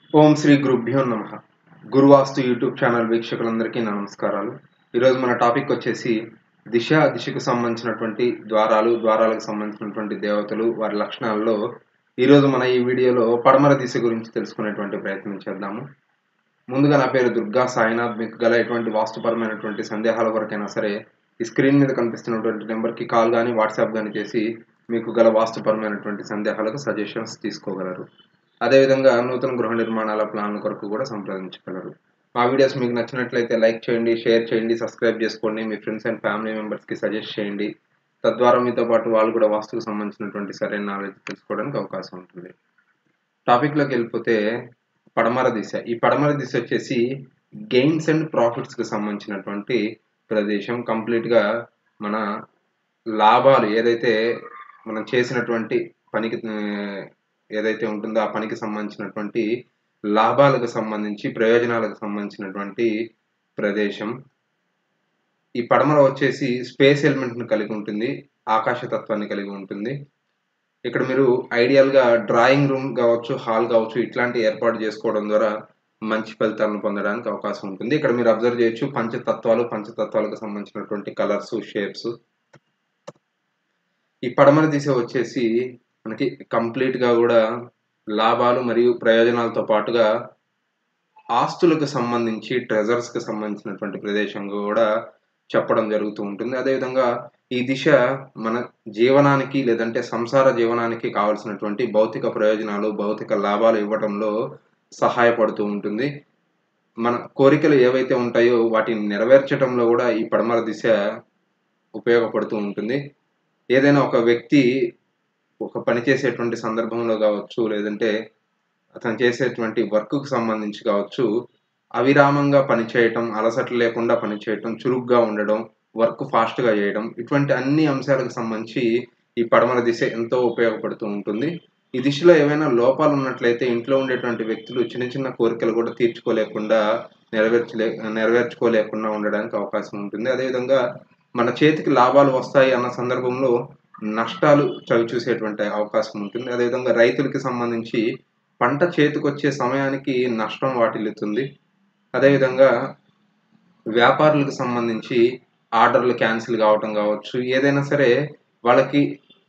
ఓం శ్రీ గురుభ్యో నమ గురువాస్తు YouTube channel వీక్షకులందరికీ నా నమస్కారాలు ఈరోజు మన టాపిక్ వచ్చేసి దిశ దిశకు సంబంధించినటువంటి ద్వారాలు ద్వారాలకు సంబంధించినటువంటి దేవతలు వారి లక్షణాల్లో ఈరోజు మన ఈ వీడియోలో పడమర దిశ గురించి తెలుసుకునేటువంటి ప్రయత్నం చేద్దాము ముందుగా నా పేరు దుర్గా సాయినాథ్ మీకు గల ఎటువంటి వాస్తుపరమైనటువంటి సందేహాల కొరకైనా సరే ఈ స్క్రీన్ మీద కనిపిస్తున్నటువంటి నెంబర్కి కాల్ కానీ వాట్సాప్ కానీ చేసి మీకు గల వాస్తుపరమైనటువంటి సందేహాలకు సజెషన్స్ తీసుకోగలరు అదేవిధంగా నూతన గృహ నిర్మాణాల ప్లాన్ల కొరకు కూడా సంప్రదించగలరు మా వీడియోస్ మీకు నచ్చినట్లయితే లైక్ చేయండి షేర్ చేయండి సబ్స్క్రైబ్ చేసుకోండి మీ ఫ్రెండ్స్ అండ్ ఫ్యామిలీ మెంబర్స్కి సజెస్ట్ చేయండి తద్వారా మీతో పాటు వాళ్ళు కూడా వాస్తుకు సంబంధించినటువంటి సరైన నాలెడ్జ్ తెలుసుకోవడానికి అవకాశం ఉంటుంది టాపిక్లోకి వెళ్ళిపోతే పడమర దిశ ఈ పడమర దిశ వచ్చేసి గెయిన్స్ అండ్ ప్రాఫిట్స్కి సంబంధించినటువంటి ప్రదేశం కంప్లీట్గా మన లాభాలు ఏదైతే మనం చేసినటువంటి పనికి ఆ, ఏదైతే ఉంటుందో ఆ పనికి సంబంధించినటువంటి లాభాలకు సంబంధించి ప్రయోజనాలకు సంబంధించినటువంటి ప్రదేశం ఈ పడమర వచ్చేసి స్పేస్ ఎలిమెంట్ని కలిగి ఉంటుంది ఆకాశతత్వాన్ని కలిగి ఉంటుంది ఇక్కడ మీరు ఐడియల్గా డ్రాయింగ్ రూమ్ కావచ్చు హాల్ కావచ్చు ఇట్లాంటి ఏర్పాటు చేసుకోవడం ద్వారా మంచి ఫలితాలను పొందడానికి అవకాశం ఉంటుంది ఇక్కడ మీరు అబ్జర్వ్ చేయొచ్చు పంచతత్వాలు పంచతత్వాలకు సంబంధించినటువంటి కలర్స్ షేప్స్ ఈ పడమర దిశ వచ్చేసి మనకి కంప్లీట్ గా కూడా లాభాలు మరియు ప్రయోజనాలతో పాటుగా ఆస్తులకు సంబంధించి ట్రెజర్స్ కి సంబంధించినటువంటి ప్రదేశంగా కూడా చెప్పడం జరుగుతూ ఉంటుంది అదేవిధంగా ఈ దిశ మన జీవనానికి లేదంటే సంసార జీవనానికి కావలసినటువంటి భౌతిక ప్రయోజనాలు భౌతిక లాభాలు ఇవ్వడంలో సహాయపడుతూ ఉంటుంది మన కోరికలు ఏవైతే ఉంటాయో వాటిని నెరవేర్చడంలో కూడా ఈ పడమర దిశ ఉపయోగపడుతూ ఉంటుంది ఏదైనా ఒక వ్యక్తి ఒక పని చేసేటువంటి సందర్భంలో కావచ్చు లేదంటే అతను చేసేటువంటి వర్క్కు సంబంధించి కావచ్చు అవిరామంగా పనిచేయటం అలసట లేకుండా పనిచేయటం చురుగ్గా ఉండడం వర్క్ ఫాస్ట్గా చేయడం ఇటువంటి అన్ని అంశాలకు సంబంధించి ఈ పడమర దిశ ఎంతో ఉపయోగపడుతూ ఉంటుంది ఈ దిశలో ఏవైనా లోపాలు ఉన్నట్లయితే ఇంట్లో ఉండేటువంటి వ్యక్తులు చిన్న చిన్న కోరికలు కూడా తీర్చుకోలేకుండా నెరవేర్చలే నెరవేర్చుకోలేకుండా ఉండడానికి అవకాశం ఉంటుంది అదేవిధంగా మన చేతికి లాభాలు వస్తాయి అన్న సందర్భంలో నష్టాలు చవి చూసేటువంటి అవకాశం ఉంటుంది అదేవిధంగా రైతులకి సంబంధించి పంట చేతికొచ్చే సమయానికి నష్టం వాటిల్లుతుంది అదేవిధంగా వ్యాపారులకు సంబంధించి ఆర్డర్లు క్యాన్సిల్ కావటం కావచ్చు ఏదైనా సరే వాళ్ళకి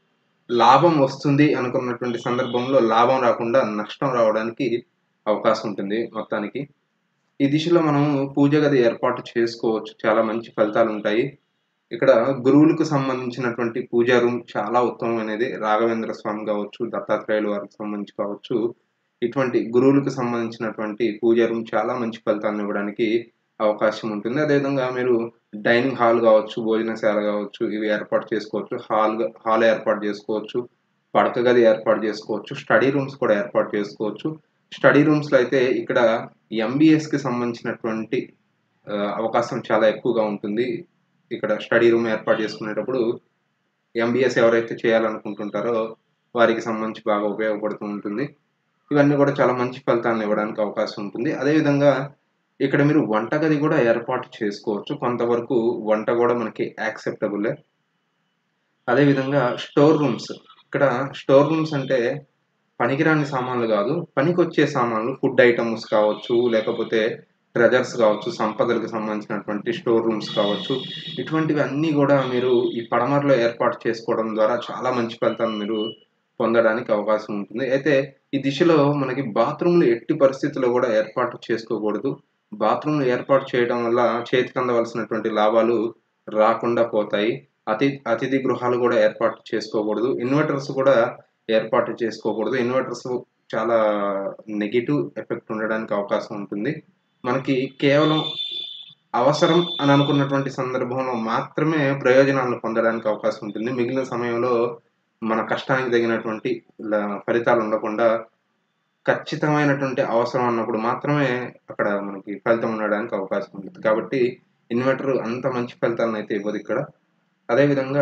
లాభం వస్తుంది అనుకున్నటువంటి సందర్భంలో లాభం రాకుండా నష్టం రావడానికి అవకాశం ఉంటుంది మొత్తానికి ఈ దిశలో మనం పూజ గది ఏర్పాటు చేసుకోవచ్చు చాలా మంచి ఫలితాలు ఉంటాయి ఇక్కడ గురువులకు సంబంధించినటువంటి పూజా రూమ్ చాలా ఉత్తమమైనది రాఘవేంద్ర స్వామి కావచ్చు దత్తాత్రేయుల వారికి సంబంధించి కావచ్చు ఇటువంటి గురువులకు సంబంధించినటువంటి పూజా రూమ్ చాలా మంచి ఫలితాలను ఇవ్వడానికి అవకాశం ఉంటుంది అదేవిధంగా మీరు డైనింగ్ హాల్ కావచ్చు భోజనశాల కావచ్చు ఇవి ఏర్పాటు చేసుకోవచ్చు హాల్ హాల్ ఏర్పాటు చేసుకోవచ్చు పడక గది ఏర్పాటు చేసుకోవచ్చు స్టడీ రూమ్స్ కూడా ఏర్పాటు చేసుకోవచ్చు స్టడీ రూమ్స్లో అయితే ఇక్కడ ఎంబీఎస్కి సంబంధించినటువంటి ఆ, అవకాశం చాలా ఎక్కువగా ఉంటుంది ఇక్కడ స్టడీ రూమ్ ఏర్పాటు చేసుకునేటప్పుడు ఎంబీఎస్ ఎవరైతే చేయాలనుకుంటుంటారో వారికి సంబంధించి బాగా ఉపయోగపడుతూ ఉంటుంది ఇవన్నీ కూడా చాలా మంచి ఫలితాలను ఇవ్వడానికి అవకాశం ఉంటుంది అదేవిధంగా ఇక్కడ మీరు వంటగది కూడా ఏర్పాటు చేసుకోవచ్చు కొంతవరకు వంట కూడా మనకి యాక్సెప్టబులే అదేవిధంగా స్టోర్ రూమ్స్ ఇక్కడ స్టోర్ రూమ్స్ అంటే పనికిరాని సామాన్లు కాదు పనికి వచ్చే సామాన్లు ఫుడ్ ఐటమ్స్ కావచ్చు లేకపోతే ట్రెజర్స్ కావచ్చు సంపదలకు సంబంధించినటువంటి స్టోర్ రూమ్స్ కావచ్చు ఇటువంటివి అన్నీ కూడా మీరు ఈ పడమరలో ఏర్పాటు చేసుకోవడం ద్వారా చాలా మంచి ఫలితాలు మీరు పొందడానికి అవకాశం ఉంటుంది అయితే ఈ దిశలో మనకి బాత్రూమ్లు ఎట్టి పరిస్థితుల్లో కూడా ఏర్పాటు చేసుకోకూడదు బాత్రూమ్లు ఏర్పాటు చేయడం వల్ల చేతికి అందవలసినటువంటి లాభాలు రాకుండా పోతాయి అతి అతిథి గృహాలు కూడా ఏర్పాటు చేసుకోకూడదు ఇన్వర్టర్స్ కూడా ఏర్పాటు చేసుకోకూడదు ఇన్వర్టర్స్ చాలా నెగిటివ్ ఎఫెక్ట్ ఉండడానికి అవకాశం ఉంటుంది మనకి కేవలం అవసరం అని అనుకున్నటువంటి సందర్భంలో మాత్రమే ప్రయోజనాలను పొందడానికి అవకాశం ఉంటుంది మిగిలిన సమయంలో మన కష్టానికి తగినటువంటి ల- ఫలితాలు ఉండకుండా ఖచ్చితమైనటువంటి అవసరం అన్నప్పుడు మాత్రమే అక్కడ మనకి ఫలితం ఉండడానికి అవకాశం ఉంటుంది కాబట్టి ఇన్వర్టర్ అంత మంచి ఫలితాలను అయితే ఇవ్వదు ఇక్కడ అదేవిధంగా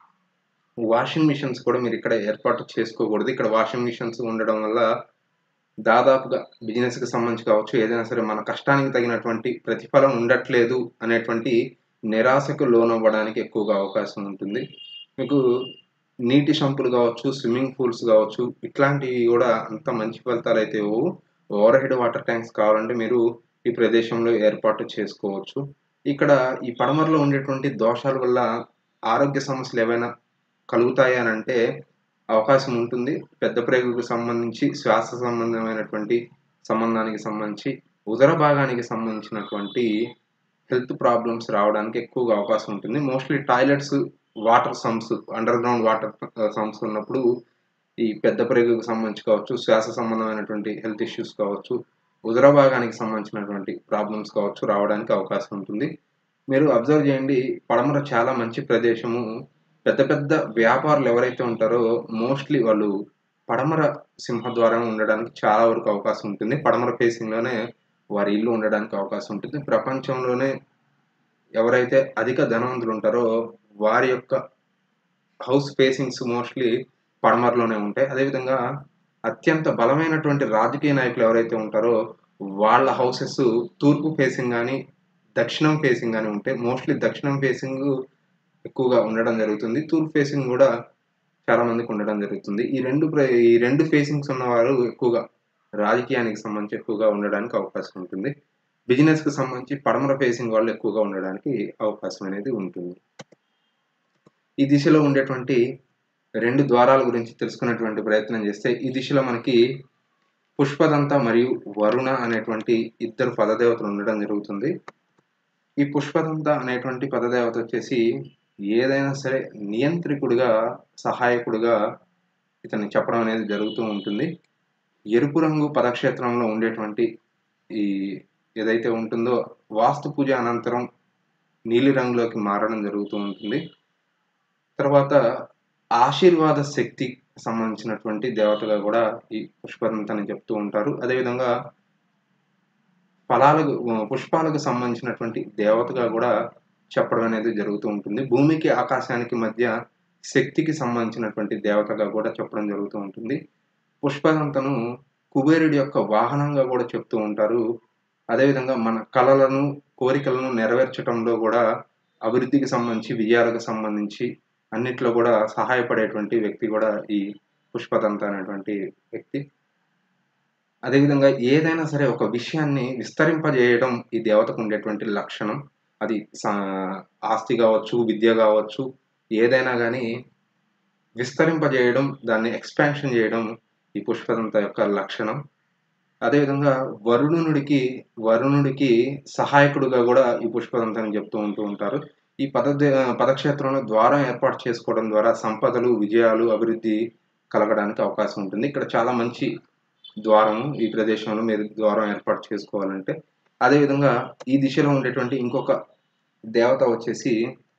వాషింగ్ మిషన్స్ కూడా మీరు ఇక్కడ ఏర్పాటు చేసుకోకూడదు ఇక్కడ వాషింగ్ మిషన్స్ ఉండడం వల్ల దాదాపుగా బిజినెస్ కి సంబంధించి కావచ్చు ఏదైనా సరే మన కష్టానికి తగినటువంటి ప్రతిఫలం ఉండట్లేదు అనేటువంటి నిరాశకు లోనవ్వడానికి ఎక్కువగా అవకాశం ఉంటుంది మీకు నీటి షంపులు కావచ్చు స్విమ్మింగ్ పూల్స్ కావచ్చు ఇట్లాంటివి కూడా అంత మంచి ఫలితాలు అయితే ఇవ్వవు ఓవర్ హెడ్ వాటర్ ట్యాంక్స్ కావాలంటే మీరు ఈ ప్రదేశంలో ఏర్పాటు చేసుకోవచ్చు ఇక్కడ ఈ పడమరలో ఉండేటువంటి దోషాల వల్ల ఆరోగ్య సమస్యలు ఏవైనా కలుగుతాయి అని అంటే అవకాశం ఉంటుంది పెద్ద ప్రేగుకు సంబంధించి శ్వాస సంబంధమైనటువంటి సంబంధానికి సంబంధించి ఉదర భాగానికి సంబంధించినటువంటి హెల్త్ ప్రాబ్లమ్స్ రావడానికి ఎక్కువగా అవకాశం ఉంటుంది mostly toilets water sumps underground water sumps ఉన్నప్పుడు ఈ పెద్ద ప్రేగుకు సంబంధించి కావచ్చు శ్వాస సంబంధమైనటువంటి హెల్త్ ఇష్యూస్ కావచ్చు ఉదర భాగానికి సంబంధించినటువంటి ప్రాబ్లమ్స్ కావచ్చు రావడానికి అవకాశం ఉంటుంది మీరు అబ్జర్వ్ చేయండి పడమర చాలా మంచి ప్రదేశము పెద్ద పెద్ద వ్యాపారులు ఎవరైతే ఉంటారో మోస్ట్లీ వాళ్ళు పడమర సింహద్వారం ఉండడానికి చాలా వరకు అవకాశం ఉంటుంది పడమర ఫేసింగ్లోనే వారి ఇల్లు ఉండడానికి అవకాశం ఉంటుంది ప్రపంచంలోనే ఎవరైతే అధిక ధనవంతులు ఉంటారో వారి యొక్క హౌస్ ఫేసింగ్స్ మోస్ట్లీ పడమరలోనే ఉంటాయి అదేవిధంగా అత్యంత బలమైనటువంటి రాజకీయ నాయకులు ఎవరైతే ఉంటారో వాళ్ళ హౌసెస్ తూర్పు ఫేసింగ్ కానీ దక్షిణం ఫేసింగ్ కానీ ఉంటాయి మోస్ట్లీ దక్షిణం ఫేసింగ్ ఎక్కువగా ఉండడం జరుగుతుంది తూర్పు ఫేసింగ్ కూడా చాలా మందికి ఉండడం జరుగుతుంది ఈ రెండు ఈ రెండు ఫేసింగ్స్ ఉన్నవారు ఎక్కువగా రాజకీయానికి సంబంధించి ఎక్కువగా ఉండడానికి అవకాశం ఉంటుంది బిజినెస్కి సంబంధించి పడమర ఫేసింగ్ వాళ్ళు ఎక్కువగా ఉండడానికి అవకాశం అనేది ఉంటుంది ఈ దిశలో ఉండేటువంటి రెండు ద్వారాల గురించి తెలుసుకునేటువంటి ప్రయత్నం చేస్తే ఈ దిశలో మనకి పుష్పదంత మరియు వరుణ అనేటువంటి ఇద్దరు పదదేవతలు ఉండడం జరుగుతుంది ఈ పుష్పదంత అనేటువంటి పదదేవత వచ్చేసి ఏదైనా సరే నియంత్రికుడిగా సహాయకుడిగా ఇతన్ని చెప్పడం అనేది జరుగుతూ ఉంటుంది ఎరుపు రంగు పదక్షేత్రంలో ఉండేటువంటి ఈ ఏదైతే ఉంటుందో వాస్తు పూజ అనంతరం నీలి రంగులోకి మారడం జరుగుతూ ఉంటుంది తర్వాత ఆశీర్వాద శక్తి సంబంధించినటువంటి దేవతగా కూడా ఈ పుష్పదంతని చెప్తూ ఉంటారు అదేవిధంగా ఫలాలకు పుష్పాలకు సంబంధించినటువంటి దేవతగా కూడా చెప్పడం అనేది జరుగుతూ ఉంటుంది భూమికి ఆకాశానికి మధ్య శక్తికి సంబంధించినటువంటి దేవతగా కూడా చెప్పడం జరుగుతూ ఉంటుంది పుష్పదంతను కుబేరుడి యొక్క వాహనంగా కూడా చెప్తూ ఉంటారు అదేవిధంగా మన కళలను కోరికలను నెరవేర్చడంలో కూడా అభివృద్ధికి సంబంధించి విజయాలకు సంబంధించి అన్నిట్లో కూడా సహాయపడేటువంటి వ్యక్తి కూడా ఈ పుష్పదంత అనేటువంటి వ్యక్తి అదేవిధంగా ఏదైనా సరే ఒక విషయాన్ని విస్తరింపజేయడం ఈ దేవతకు ఉండేటువంటి లక్షణం అది ఆస్తి కావచ్చు విద్య కావచ్చు ఏదైనా కానీ విస్తరింపజేయడం దాన్ని ఎక్స్పాన్షన్ చేయడం ఈ పుష్పదంత యొక్క లక్షణం అదేవిధంగా వరుణుడికి వరుణుడికి సహాయకుడుగా కూడా ఈ పుష్పదంతని చెప్తూ ఉంటూ ఉంటారు ఈ పద పదక్షేత్రంలో ద్వారం ఏర్పాటు చేసుకోవడం ద్వారా సంపదలు విజయాలు అభివృద్ధి కలగడానికి అవకాశం ఉంటుంది ఇక్కడ చాలా మంచి ద్వారము ఈ ప్రదేశంలో మీరు ద్వారం ఏర్పాటు చేసుకోవాలంటే అదేవిధంగా ఈ దిశలో ఉండేటువంటి ఇంకొక దేవత వచ్చేసి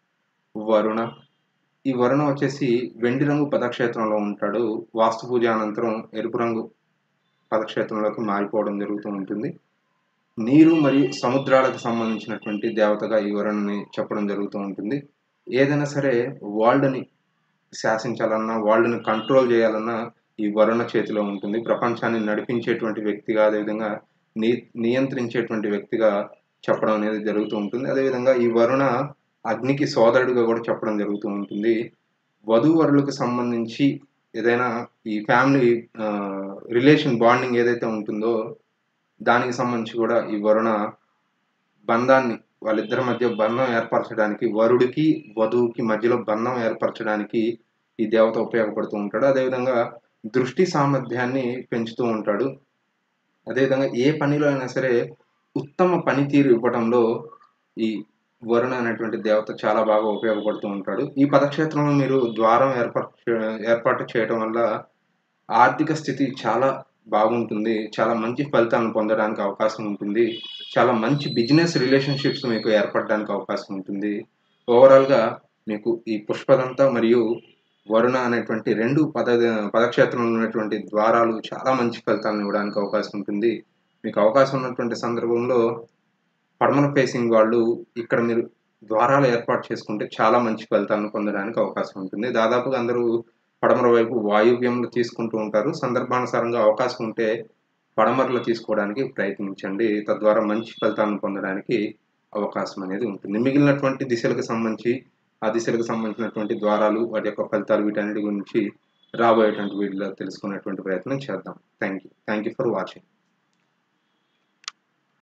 వరుణ ఈ వరుణ వచ్చేసి వెండి రంగు పదక్షేత్రంలో ఉంటాడు వాస్తు పూజ అనంతరం ఎరుపు రంగు పదక్షేత్రంలోకి మారిపోవడం జరుగుతూ ఉంటుంది నీరు మరియు సముద్రాలకు సంబంధించినటువంటి దేవతగా ఈ వరుణని చెప్పడం జరుగుతూ ఉంటుంది ఏదైనా సరే వరల్డ్ని శాసించాలన్నా వరల్డ్ని కంట్రోల్ చేయాలన్నా ఈ వరుణ చేతిలో ఉంటుంది ప్రపంచాన్ని నడిపించేటువంటి వ్యక్తిగా అదేవిధంగా ని నియంత్రించేటువంటి వ్యక్తిగా చెప్పడం అనేది జరుగుతూ ఉంటుంది అదేవిధంగా ఈ వరుణ అగ్నికి సోదరుడిగా కూడా చెప్పడం జరుగుతూ ఉంటుంది వధూవరులకు సంబంధించి ఏదైనా ఈ ఫ్యామిలీ రిలేషన్ బాండింగ్ ఏదైతే ఉంటుందో దానికి సంబంధించి కూడా ఈ వరుణ బంధాన్ని వాళ్ళిద్దరి మధ్య బంధం ఏర్పరచడానికి వరుడికి వధువుకి మధ్యలో బంధం ఏర్పరచడానికి ఈ దేవత ఉపయోగపడుతూ ఉంటాడు అదేవిధంగా దృష్టి సామర్థ్యాన్ని పెంచుతూ ఉంటాడు అదేవిధంగా ఏ పనిలో అయినా సరే ఉత్తమ పనితీరు ఇవ్వడంలో ఈ వరుణ అనేటువంటి దేవత చాలా బాగా ఉపయోగపడుతూ ఉంటాడు ఈ పదక్షేత్రంలో మీరు ద్వారం ఏర్పాటు ఏర్పాటు చేయడం వల్ల ఆర్థిక స్థితి చాలా బాగుంటుంది చాలా మంచి ఫలితాలను పొందడానికి అవకాశం ఉంటుంది చాలా మంచి బిజినెస్ రిలేషన్షిప్స్ మీకు ఏర్పడడానికి అవకాశం ఉంటుంది ఓవరాల్గా మీకు ఈ పుష్పదంత మరియు వరుణ అనేటువంటి రెండు పద పదక్షేత్రంలో ఉన్నటువంటి ద్వారాలు చాలా మంచి ఫలితాలను ఇవ్వడానికి అవకాశం ఉంటుంది మీకు అవకాశం ఉన్నటువంటి సందర్భంలో పడమర ఫేసింగ్ వాళ్ళు ఇక్కడ మీరు ద్వారాలు ఏర్పాటు చేసుకుంటే చాలా మంచి ఫలితాలను పొందడానికి అవకాశం ఉంటుంది దాదాపుగా అందరూ పడమర వైపు వాయువ్యంలో తీసుకుంటూ ఉంటారు సందర్భానుసారంగా అవకాశం ఉంటే పడమరలో తీసుకోవడానికి ప్రయత్నించండి తద్వారా మంచి ఫలితాలను పొందడానికి అవకాశం అనేది ఉంటుంది మిగిలినటువంటి దిశలకు సంబంధించి ఆ దిశలకు సంబంధించినటువంటి ద్వారాలు వాటి యొక్క ఫలితాలు వీటన్నిటి గురించి రాబోయేటువంటి వీడియోలో తెలుసుకునేటువంటి ప్రయత్నం చేద్దాం thank you thank you for watching